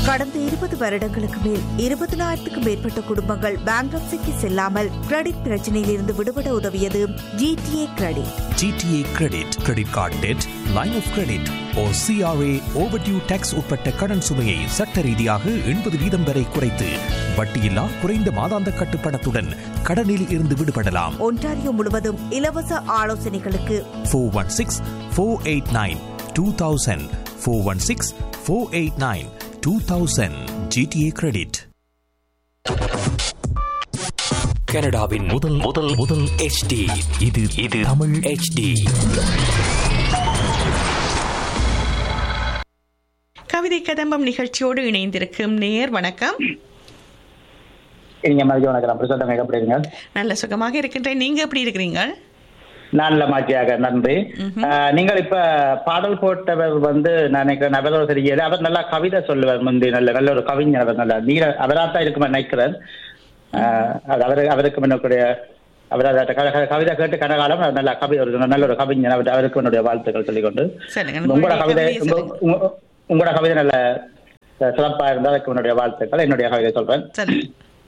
கடந்த இருபது வருடங்களுக்கு மேல் இருபதனாயிரத்துக்கும் மேற்பட்ட குடும்பங்கள் பேங்க்ரப்சிக்கு செல்லாமல் கிரெடிட் பிரச்சனையில் இருந்து விடுபட உதவியது GTA credit GTA credit credit card dead line of credit ஓ சிஆர்ஏ ஓவர்டியூ டேக்ஸ் உட்பட்ட கடன் சுமையை சட்ட ரீதியாக எண்பது வீதம் வரை குறைத்து வட்டியில்லா குறைந்த மாதாந்த கட்டுப்பணத்துடன் கடனில் இருந்து விடுபடலாம் ஒன்டாரியோ முழுவதும் இலவச ஆலோசனைகளுக்கு four one six four eight nine two thousand four one six four eight nine two thousand GTA credit கனடாவின் முதல் முதல் முதல் HD இது இது தமிழ் HD கவிதை கதம்பம் நிகழ்ச்சியோடு இணைந்திருக்கும் நேர் வணக்கம் நீங்க மதிய வணக்கம் பிரசாதம் எப்படி இருங்க நல்ல சுகமாக இருக்கின்றேன் நீங்க எப்படி இருக்கிறீங்க நல்ல மாற்றியாக நன்றி ஆஹ், நீங்கள் இப்ப பாடல் போட்டவர் வந்து நான் நினைக்கிறேன் அவரோ தெரியல அவர் நல்லா கவிதை சொல்லுவார் முந்தி நல்ல நல்ல ஒரு கவிஞர் அவர் நல்ல நீர அவராத்தான் இருக்கும் நினைக்கிறேன் ஆஹ், அது அவரு அவருக்கு என்னுடைய அவர் அதை க- க- கவிதை கேட்டு கனகாலம் அவர் நல்ல கவி ஒரு நல்ல ஒரு கவிஞர் அவர் அவருக்கு என்னுடைய வாழ்த்துக்கள் சொல்லிக்கொண்டு சொல்லுங்க உங்களோட உங்களுடைய கவிதை கவிதையை உங்க- சொல்லுங்க. உங்க- உங்களோட கவிதை நல்ல சிறப்பா இருந்தால் அதுக்கு என்னுடைய வாழ்த்துக்கள் என்னுடைய கவிதை சொல்றேன் சொல்லுங்க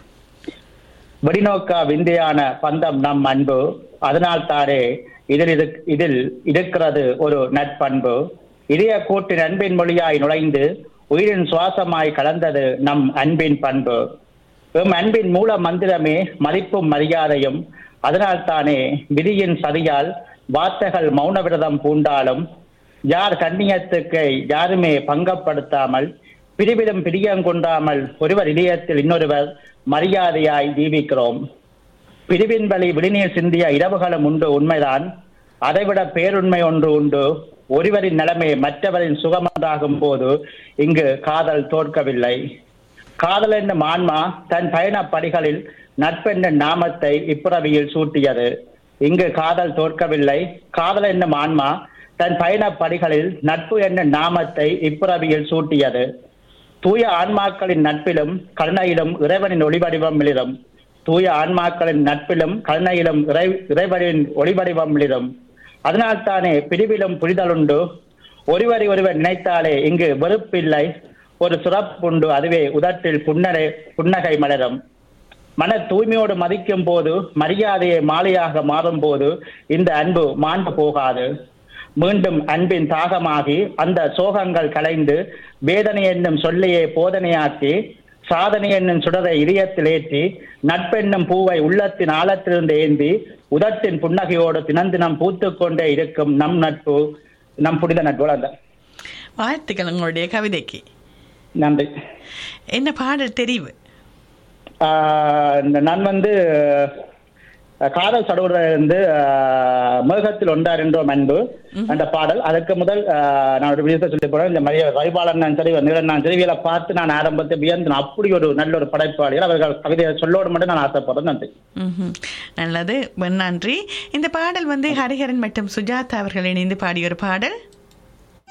வெடிநோக்கா விந்தையான பந்தம் நம் அன்பு அதனால் தானே இதில் இரு இதில் இருக்கிறது ஒரு நட்பண்பு இதய கூட்டின் அன்பின் மொழியாய் நுழைந்து உயிரின் சுவாசமாய் கலந்தது நம் அன்பின் பண்பு எம் அன்பின் மூல மந்திரமே மதிப்பும் மரியாதையும் அதனால் தானே விதியின் சதியால் வார்த்தைகள் மௌன விரதம் பூண்டாலும் யார் கண்ணியத்துக்கு யாருமே பங்கப்படுத்தாமல் பிரிவிலும் பிரியங்கொண்டாமல் ஒருவர் இதயத்தில் இன்னொருவர் மரியாதையாய் ஜீவிக்கிறோம் பிரிவின் வழி விடுநீர் சிந்திய இரவுகளும் உண்டு உண்மைதான் அதைவிட பேருண்மை ஒன்று உண்டு ஒருவரின் நிலைமை மற்றவரின் சுகமன்றாகும் போது இங்கு காதல் தோற்கவில்லை காதல் என்னும் ஆன்மா தன் பயண படிகளில் நட்பென்ற நாமத்தை இப்புறவியில் சூட்டியது இங்கு காதல் தோற்கவில்லை காதல் என்னும் ஆன்மா தன் பயண படிகளில் நட்பு என்ற நாமத்தை இப்புறவியில் சூட்டியது தூய ஆன்மாக்களின் நட்பிலும் கருணையிலும் இறைவனின் ஒளிவடிவம் மிளிரும் தூய ஆன்மாக்களின் நட்பிலும் கருணையிலும் இறை இறைவனின் ஒளிவடிவம் மிளிரும் அதனால்தானே பிரிவிலும் புரிதலுண்டு ஒருவரை ஒருவர் நினைத்தாலே இங்கு வெறுப்பில்லை ஒரு சிறப்புண்டு அதுவே உதட்டில் புன்னகை புன்னகை மலரும் மன தூய்மையோடு மதிக்கும் போது மரியாதையை மாலையாக மாறும் போது இந்த அன்பு மாண்டு போகாது மீண்டும் அன்பின் தாகமாகி அந்த சோகங்கள் கலைந்து வேதனை என்னும் சொல்லையே போதனையாக்கி சாதனை என்னும் சுடரை இதயத்தில் ஏற்றி நட்பென்னும் பூவை உள்ளத்தின் ஆழத்திலிருந்து ஏந்தி உதட்டின் புன்னகையோடு தினந்தினம் பூத்துக் கொண்டே இருக்கும் நம் நட்பு நம் புனித நட்பு அந்த வாழ்த்துக்கள் உங்களுடைய கவிதைக்கு நன்றி என்ன பாடல் தெரிவு ஆஹ் நான் வந்து அஹ், காதல் சடுகுற இருந்து ஆஹ், மேகத்தில் ஒன்றார் என்றோம் அன்பு அந்த பாடல் அதுக்கு முதல் ஆஹ், நான் ஒரு விஷயத்தை சொல்லி போறேன் இந்த மரிய வைபாலன் நான் சரி நீலன் நான் சரிவியலை பார்த்து நான் ஆரம்பத்தை வியந்து நான் அப்படி ஒரு நல்ல ஒரு படைப்பாளிகள் அவர்கள் கவிதையை சொல்லோடு மட்டும் நான் ஆசைப்படுறேன் நன்றி ம்ஹும். நல்லது நன்றி இந்த பாடல் வந்து ஹரிஹரன் மற்றும் சுஜாதா அவர்கள் இணைந்து பாடிய ஒரு பாடல்